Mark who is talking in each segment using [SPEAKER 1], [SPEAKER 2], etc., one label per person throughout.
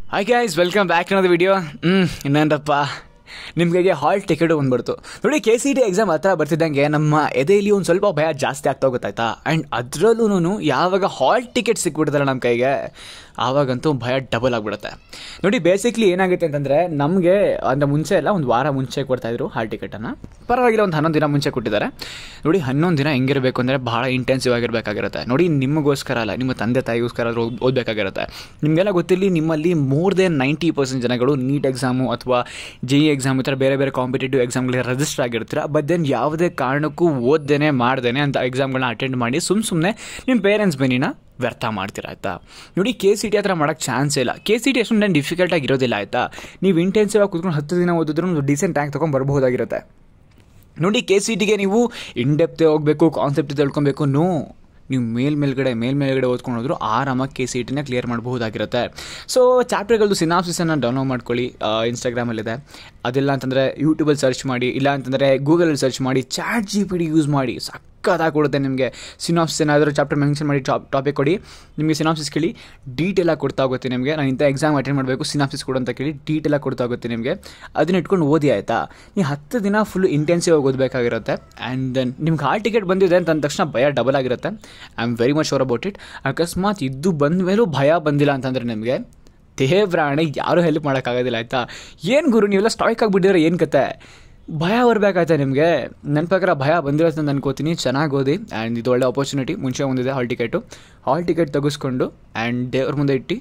[SPEAKER 1] hi guys welcome back ಅನ್ನೋದು video ಹ್ಞೂ ಇನ್ನೇನಪ್ಪ ನಿಮಗೆ ಹಾಲ್ ಟಿಕೆಟ್ ಬಂದ್ಬಿಡ್ತು ನೋಡಿ ಕೆ ಸಿ ಟಿ ಎಕ್ಸಾಮ್ ಹತ್ರ ಬರ್ತಿದ್ದಂಗೆ ನಮ್ಮ ಎದೆಯಲ್ಲಿ ಒಂದು ಸ್ವಲ್ಪ ಭಯ ಜಾಸ್ತಿ ಆಗ್ತಾ ಹೋಗುತ್ತಾಯ್ತಾ ಆ್ಯಂಡ್ ಅದರಲ್ಲೂ ಯಾವಾಗ ಹಾಲ್ ಟಿಕೆಟ್ ಸಿಕ್ಬಿಡ್ತಾರೆ ನಮ್ಮ ಕೈಗೆ ಆವಾಗಂತೂ ಭಯ ಡಬಲ್ ಆಗಿಬಿಡುತ್ತೆ ನೋಡಿ ಬೇಸಿಕ್ಲಿ ಏನಾಗುತ್ತೆ ಅಂತಂದರೆ ನಮಗೆ ಅಂದರೆ ಮುಂಚೆ ಎಲ್ಲ ಒಂದು ವಾರ ಮುಂಚೆ ಕೊಡ್ತಾಯಿದ್ರು ಹಾಲ್ ಟಿಕೆಟನ್ನು ಪರವಾಗಿಲ್ಲ ಒಂದು ಹನ್ನೊಂದು ದಿನ ಮುಂಚೆ ಕೊಟ್ಟಿದ್ದಾರೆ ನೋಡಿ ಹನ್ನೊಂದು ದಿನ ಹೆಂಗಿರಬೇಕು ಅಂದರೆ ಭಾಳ ಇಂಟೆನ್ಸಿವ್ ಆಗಿರಬೇಕಾಗಿರುತ್ತೆ ನೋಡಿ ನಿಮಗೋಸ್ಕರ ಅಲ್ಲ ನಿಮ್ಮ ತಂದೆ ತಾಯಿಗೋಸ್ಕರ ಆದ್ರೂ ಓದ್- ಓದಬೇಕಾಗಿರುತ್ತೆ ನಿಮಗೆಲ್ಲ ಗೊತ್ತಿರಲಿ ನಿಮ್ಮಲ್ಲಿ ಮೋರ್ ದೆನ್ ನೈಂಟಿ ಪರ್ಸೆಂಟ್ ಜನಗಳು ನೀಟ್ ಎಕ್ಸಾಮು ಅಥವಾ ಜೆ ಇ ಎಕ್ಸಾಮ್ ಈ ಥರ ಬೇರೆ ಬೇರೆ ಕಾಂಪಿಟೇಟಿವ್ ಎಕ್ಸಾಮ್ಗಳಿಗೆ ರಿಜಿಸ್ಟರ್ ಆಗಿರ್ತೀರ ಬಟ್ ದೆನ್ ಯಾವುದೇ ಕಾರಣಕ್ಕೂ ಓದ್ದೇನೆ ಮಾಡ್ದೇನೆ ಅಂತ ಎಕ್ಸಾಮ್ಗಳನ್ನ ಅಟೆಂಡ್ ಮಾಡಿ ಸುಮ್ಮ ಸುಮ್ಮನೆ ನಿಮ್ಮ ಪೇರೆಂಟ್ಸ್ ಬೆನಿನ ವ್ಯರ್ಥ ಮಾಡ್ತೀರಾ ಆಯ್ತಾ ನೋಡಿ ಕೆ ಸಿ ಟಿ ಹತ್ರ ಮಾಡೋಕ್ಕೆ ಚಾನ್ಸೇ ಇಲ್ಲ ಕೆ ಸಿ ಟಿ ಅಷ್ಟೊಂದು ಡಿಫಿಕಲ್ಟ್ ಆಗಿರೋದಿಲ್ಲ ಆಯ್ತಾ ನೀವು ಇಂಟೆನ್ಸಿವ್ ಆಗಿ ಕೂತ್ಕೊಂಡು ಹತ್ತು ದಿನ ಓದಿದ್ರು ಒಂದು ಡಿಸೆಂಟ್ ರ್ಯಾಂಕ್ ತೊಗೊಂಡು ಬರ್ಬೋದಾಗಿರುತ್ತೆ ನೋಡಿ ಕೆ ಸಿ ಟಿಗೆ ನೀವು ಇನ್ ಡೆಪ್ತ್ ಹೋಗಬೇಕು ಕಾನ್ಸೆಪ್ಟ್ ತಿಳ್ಕೊಬೇಕು ನೋ ನೀವು ಮೇಲ್ ಮೇಲ್ಗಡೆ ಮೇಲ್ ಮೇಲ್ಗಡೆ ಓದ್ಕೊಂಡು ಹೋದ್ರು ಆರಾಮಾಗಿ ಕೆ ಸಿ ಟಿನ ಕ್ಲಿಯರ್ ಮಾಡಬಹುದಾಗಿರುತ್ತೆ ಸೊ ಚಾಪ್ಟರ್ಗಳದ್ದು ಸಿನಾಪ್ಸಿಸನ್ನು ಡೌನ್ಲೋಡ್ ಮಾಡ್ಕೊಳ್ಳಿ ಇನ್ಸ್ಟಾಗ್ರಾಮಲ್ಲಿದೆ ಅದಿಲ್ಲ ಅಂತಂದರೆ ಯೂಟ್ಯೂಬಲ್ಲಿ ಸರ್ಚ್ ಮಾಡಿ ಇಲ್ಲ ಅಂತಂದರೆ ಗೂಗಲಲ್ಲಿ ಸರ್ಚ್ ಮಾಡಿ chat G P T use ಮಾಡಿ ಸಕ್ಕತ್ತಾಗಿ ಕೊಡುತ್ತೆ ನಿಮಗೆ ಸಿನಾಪ್ಸಿಸ್ ಏನಾದರೂ ಚಾಪ್ಟರ್ ಮೆನ್ಷನ್ ಮಾಡಿ ಟಾಪ್ ಟಾಪಿಕ್ ಕೊಡಿ ನಿಮಗೆ ಸಿನಾಪ್ಸಿಸ್ ಕೇಳಿ ಡೀಟೇಲಾಗಿ ಕೊಡ್ತಾ ಹೋಗುತ್ತೆ ನಿಮಗೆ ನಾನು ಇಂಥ ಎಕ್ಸಾಮ್ ಅಟೆಂಡ್ ಮಾಡಬೇಕು ಸಿನಾಪ್ಸಿಸ್ ಕೊಡು ಅಂತ ಕೇಳಿ ಡೀಟೇಲಾಗಿ ಕೊಡ್ತಾ ಹೋಗುತ್ತೆ ನಿಮಗೆ ಅದನ್ನ ಇಟ್ಕೊಂಡು ಓದಿ ಆಯಿತಾ ನೀವು ಹತ್ತು ದಿನ ಫುಲ್ ಇಂಟೆನ್ಸಿವ್ ಆಗಿ ಓದಬೇಕಾಗಿರುತ್ತೆ ಆ್ಯಂಡ್ ದೆನ್ ನಿಮ್ಗೆ ಹಾಲ್ ಟಿಕೆಟ್ ಬಂದಿದೆ ಅಂತ ಅಂದ ತಕ್ಷಣ ಭಯ ಡಬಲ್ ಆಗಿರುತ್ತೆ I am very much sure about it ಅಕಸ್ಮಾತ್ ಇದು ಬಂದ ಮೇಲೂ ಭಯ ಬಂದಿಲ್ಲ ಅಂತಂದರೆ ನಿಮಗೆ ದೇವ್ರಾಣೆ ಯಾರೂ ಹೆಲ್ಪ್ ಮಾಡೋಕ್ಕಾಗೋದಿಲ್ಲ ಆಯಿತಾ ಏನು ಗುರು ನೀವೆಲ್ಲ ಸ್ಟಾಯ್ಕ್ ಆಗಿಬಿಟ್ಟಿದ್ರೆ ಏನು ಕತೆ ಭಯ ಬರಬೇಕಾಯ್ತಾ ನಿಮಗೆ ನನ್ನ ಪ್ರಕಾರ ಭಯ ಬಂದಿರುತ್ತೆ ಅಂತ ಅನ್ಕೋತೀನಿ ಚೆನ್ನಾಗಿ ಓದಿ ಆ್ಯಂಡ್ ಇದು ಒಳ್ಳೆ ಆಪರ್ಚುನಿಟಿ ಮುಂಚೆ ಒಂದಿದೆ ಹಾಲ್ ಟಿಕೆಟು ಹಾಲ್ ಟಿಕೆಟ್ ತೆಗೆಸ್ಕೊಂಡು ಆ್ಯಂಡ್ ದೇವ್ರ ಮುಂದೆ ಇಟ್ಟು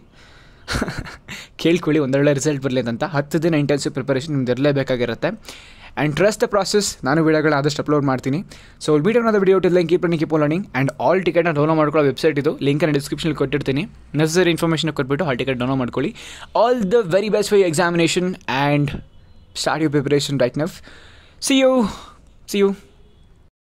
[SPEAKER 1] ಕೇಳ್ಕೊಳ್ಳಿ ಒಂದೊಳ್ಳೆ ರಿಸಲ್ಟ್ ಬರಲಿ ಅಂತ ಹತ್ತು ದಿನ ಇಂಟೆನ್ಸಿವ್ ಪ್ರಿಪರೇಷನ್ ನಿಮ್ದು ಇರಲೇಬೇಕಾಗಿರುತ್ತೆ ಆ್ಯಂಡ್ ಟ್ರಸ್ಟ್ ದ ಪ್ರಾಸೆಸ್ ನಾನು ವಿಡಿಯೋಗಳನ್ನ ಆದಷ್ಟು ಅಪ್ಲೋಡ್ ಮಾಡ್ತೀನಿ ಸೊ ವಿಡಿಯೋನಾದ ವಿಡಿಯೋ ಇಟ್ಟಿಲ್ಲ keep running keep learning and hall ಟಿಕೆಟ್ನ ಡೌನ್ಲೋಡ್ ಮಾಡ್ಕೊಳ್ಳೋ ವೆಬ್ಸೈಟ್ ಇದು ಲಿಂಕನ್ನು ಡಿಸ್ಕ್ರಿಪ್ಷನಲ್ಲಿ ಕೊಟ್ಟಿರ್ತೀನಿ ನೆಸಸರಿ ಇನ್ಫಾರ್ಮೇಷನ್ ಕೊಟ್ಬಿಟ್ಟು ಹಾಲ್ ಟಿಕೆಟ್ ಡೌನ್ಲೋಡ್ ಮಾಡ್ಕೊಳ್ಳಿ all the very best for examination and start you preparation right now see you see you